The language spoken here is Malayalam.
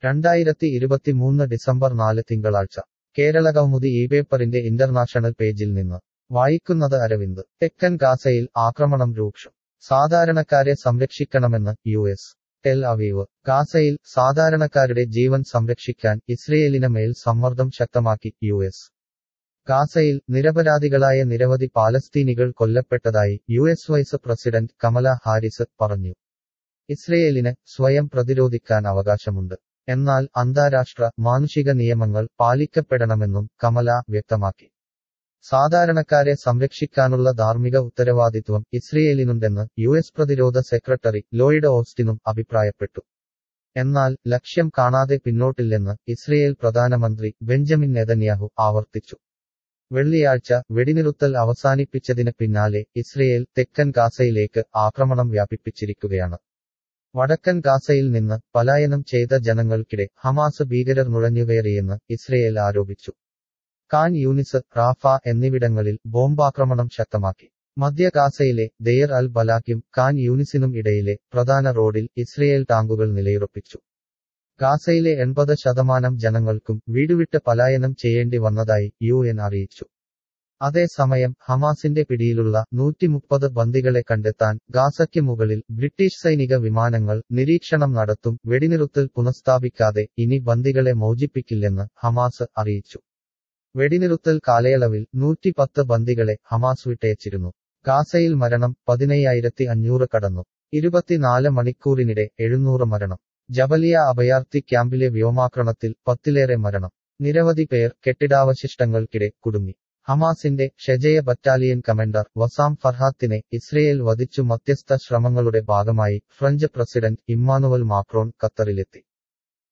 രണ്ടായിരത്തി ഇരുപത്തിമൂന്ന് ഡിസംബർ നാല് തിങ്കളാഴ്ച കേരള കൗമുദി ഈ പേപ്പറിന്റെ ഇന്റർനാഷണൽ പേജിൽ നിന്ന് വായിക്കുന്നത് അരവിന്ദ് തെക്കൻ ഗാസയിൽ ആക്രമണം രൂക്ഷം സാധാരണക്കാരെ സംരക്ഷിക്കണമെന്ന് യു എസ് ടെൽ അവീവ് ഗാസയിൽ സാധാരണക്കാരുടെ ജീവൻ സംരക്ഷിക്കാൻ ഇസ്രയേലിന് മേൽ സമ്മർദ്ദം ശക്തമാക്കി യു എസ് ഗാസയിൽ നിരപരാധികളായ നിരവധി പാലസ്തീനികൾ കൊല്ലപ്പെട്ടതായി U S vice president Kamala Harris പറഞ്ഞു ഇസ്രയേലിന് സ്വയം പ്രതിരോധിക്കാൻ അവകാശമുണ്ട് എന്നാൽ അന്താരാഷ്ട്ര മാനുഷിക നിയമങ്ങൾ പാലിക്കപ്പെടണമെന്നും കമല വ്യക്തമാക്കി സാധാരണക്കാരെ സംരക്ഷിക്കാനുള്ള ധാർമ്മിക ഉത്തരവാദിത്വം ഇസ്രയേലിനുണ്ടെന്ന് യു എസ് പ്രതിരോധ സെക്രട്ടറി ലോയിഡ് ഓസ്റ്റിനും അഭിപ്രായപ്പെട്ടു എന്നാൽ ലക്ഷ്യം കാണാതെ പിന്നോട്ടില്ലെന്ന് ഇസ്രയേൽ പ്രധാനമന്ത്രി ബെഞ്ചമിൻ നെതന്യാഹു ആവർത്തിച്ചു വെള്ളിയാഴ്ച വെടിനിറുത്തൽ അവസാനിപ്പിച്ചതിന് പിന്നാലെ ഇസ്രയേൽ തെക്കൻ ഗാസയിലേക്ക് ആക്രമണം വ്യാപിപ്പിച്ചിരിക്കുകയാണ് വടക്കൻ ഗാസയിൽ നിന്ന് പലായനം ചെയ്ത ജനങ്ങൾക്കിടെ ഹമാസ് ഭീകരർ നുഴഞ്ഞുകയറിയെന്ന് ഇസ്രയേൽ ആരോപിച്ചു കാൻ യൂനിസ് റാഫ എന്നിവിടങ്ങളിൽ ബോംബാക്രമണം ശക്തമാക്കി മധ്യ ഗാസയിലെ ദെയർ അൽ ബലാക്കും കാൻ യൂനിസിനും ഇടയിലെ പ്രധാന റോഡിൽ ഇസ്രയേൽ ടാങ്കുകൾ നിലയുറപ്പിച്ചു ഗാസയിലെ എൺപത് ശതമാനം ജനങ്ങൾക്കും വീടുവിട്ട് പലായനം ചെയ്യേണ്ടി വന്നതായി യു എൻ അറിയിച്ചു അതേസമയം ഹമാസിന്റെ പിടിയിലുള്ള നൂറ്റിമുപ്പത് ബന്ദികളെ കണ്ടെത്താൻ ഗാസയ്ക്ക് മുകളിൽ ബ്രിട്ടീഷ് സൈനിക വിമാനങ്ങൾ നിരീക്ഷണം നടത്തും വെടിനിറുത്തൽ പുനഃസ്ഥാപിക്കാതെ ഇനി ബന്ദികളെ മോചിപ്പിക്കില്ലെന്ന് ഹമാസ് അറിയിച്ചു വെടിനിറുത്തൽ കാലയളവിൽ നൂറ്റിപ്പത്ത് ബന്ദികളെ ഹമാസ് വിട്ടയച്ചിരുന്നു ഗാസയിൽ മരണം പതിനയ്യായിരത്തി അഞ്ഞൂറ് കടന്നു ഇരുപത്തിനാല് മണിക്കൂറിനിടെ എഴുന്നൂറ് മരണം ജബലിയ അഭയാർത്ഥി ക്യാമ്പിലെ വ്യോമാക്രമണത്തിൽ പത്തിലേറെ മരണം നിരവധി പേർ കെട്ടിടാവശിഷ്ടങ്ങൾക്കിടെ കുടുങ്ങി ഹമാസിന്റെ ഷെജയ ബറ്റാലിയൻ കമാൻഡർ വസാം ഫർഹാത്തിനെ ഇസ്രയേൽ വധിച്ചു മധ്യസ്ഥ ശ്രമങ്ങളുടെ ഭാഗമായി ഫ്രഞ്ച് പ്രസിഡന്റ് ഇമ്മാനുവൽ മാക്രോൺ ഖത്തറിലെത്തി